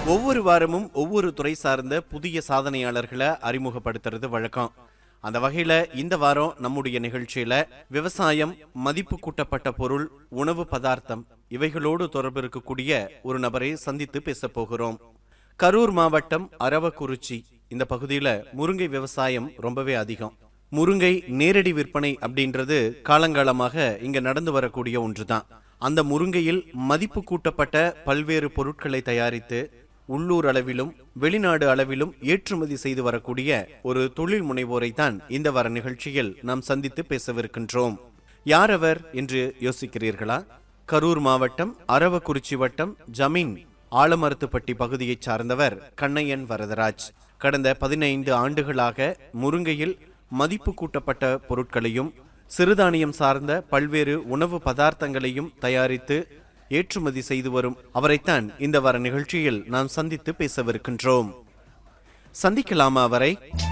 ஒவ்வொரு வாரமும் ஒவ்வொரு துறை சார்ந்த புதிய சாதனையாளர்களை அறிமுகப்படுத்துறது வழக்கம் அந்த வகையில இந்த வாரம் நம்முடைய நிகழ்ச்சியில விவசாயம் மதிப்பு கூட்டப்பட்ட பொருள் உணவு பதார்த்தம் இவைகளோடு தொடர்பு இருக்கக்கூடிய ஒரு நபரை சந்தித்து பேச போகிறோம் கரூர் மாவட்டம் அரவக்குறிச்சி இந்த பகுதியில முருங்கை விவசாயம் ரொம்பவே அதிகம் முருங்கை நேரடி விற்பனை அப்படின்றது காலங்காலமாக இங்க நடந்து வரக்கூடிய ஒன்றுதான் அந்த முருங்கையில் மதிப்பு கூட்டப்பட்ட பல்வேறு பொருட்களை தயாரித்து உள்ளூர் அளவிலும் வெளிநாடு அளவிலும் ஏற்றுமதி செய்து வரக்கூடிய ஒரு தொழில் முனைவோரை தான் இந்த வார நிகழ்ச்சியில் நாம் சந்தித்து பேசவிருக்கின்றோம் யார் அவர் என்று யோசிக்கிறீர்களா கரூர் மாவட்டம் அரவக்குறிச்சி வட்டம் ஜமீன் ஆலமரத்துப்பட்டி பகுதியைச் சார்ந்தவர் கண்ணையன் வரதராஜ் கடந்த பதினைந்து ஆண்டுகளாக முருங்கையில் மதிப்பு கூட்டப்பட்ட பொருட்களையும் சிறுதானியம் சார்ந்த பல்வேறு உணவு பதார்த்தங்களையும் தயாரித்து ஏற்றுமதி செய்து வரும் அவரைத்தான் இந்த வார நிகழ்ச்சியில் நாம் சந்தித்து பேசவிருக்கின்றோம் சந்திக்கலாமா அவரை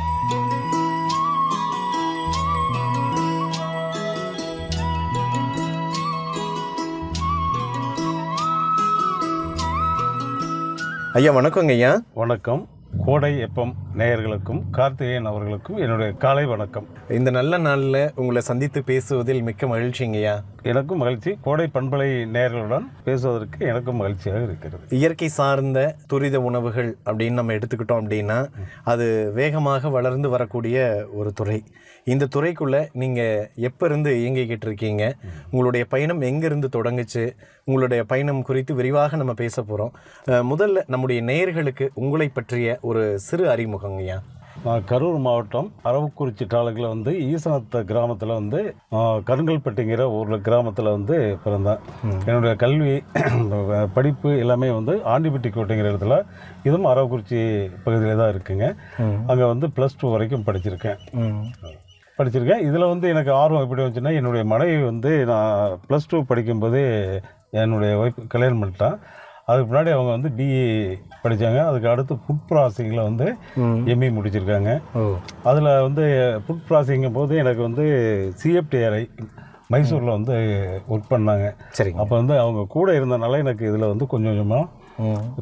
ஐயா வணக்கங்க ஐயா வணக்கம் கோடை எப்பம் நேயர்களுக்கும் கார்த்திகேயன் அவர்களுக்கும் என்னுடைய காலை வணக்கம் இந்த நல்ல நாளில் உங்களை சந்தித்து பேசுவதில் மிக்க மகிழ்ச்சிங்கய்யா எனக்கும் மகிழ்ச்சி கோடை பண்பலை நேயர்களுடன் பேசுவதற்கு எனக்கும் மகிழ்ச்சியாக இருக்கிறது இயற்கை சார்ந்த துரித உணவுகள் அப்படின்னு நம்ம எடுத்துக்கிட்டோம் அப்படின்னா அது வேகமாக வளர்ந்து வரக்கூடிய ஒரு துறை இந்த துறைக்குள்ள நீங்க எப்ப இருந்து இயங்கிக்கிட்டு இருக்கீங்க உங்களுடைய பயணம் எங்கிருந்து தொடங்குச்சு உங்களுடைய பயணம் குறித்து விரிவாக நம்ம பேச போறோம் அஹ், முதல்ல நம்முடைய நேயர்களுக்கு உங்களை பற்றிய ஒரு சிறு அறிமுகங்கய்யா நான் கரூர் மாவட்டம் அரவக்குறிச்சி தாலுக்கில் வந்து ஈசனத்த கிராமத்தில் வந்து ஆ, கருங்கல்பட்டிங்கிற ஊரில் கிராமத்தில் வந்து பிறந்தேன் என்னுடைய கல்வி படிப்பு எல்லாமே வந்து ஆண்டிப்பட்டி கோட்டைங்கிற இடத்துல இதுவும் அரவக்குறிச்சி பகுதியில் தான் இருக்குங்க அங்கே வந்து ப்ளஸ் டூ வரைக்கும் படிச்சிருக்கேன் படிச்சிருக்கேன் இதில் வந்து எனக்கு ஆர்வம் எப்படி வந்துச்சுன்னா என்னுடைய மனைவி வந்து நான் ப்ளஸ் டூ படிக்கும்போதே என்னுடைய ஒய்ஃப் கல்யாணம் பண்ணிட்டான் அதுக்கு முன்னாடி அவங்க வந்து பிஏ படித்தாங்க அதுக்கு அடுத்து ஃபுட் ப்ராசஸிங்கில் வந்து எம்இ முடிச்சிருக்காங்க அதில் வந்து ஃபுட் ப்ராசஸிங்கும் போது எனக்கு வந்து சிஎஃப்டிஆர்ஐ மைசூரில் வந்து ஒர்க் பண்ணாங்க சரிங்க அப்போ வந்து அவங்க கூட இருந்தனால எனக்கு இதில் வந்து கொஞ்சம் கொஞ்சமாக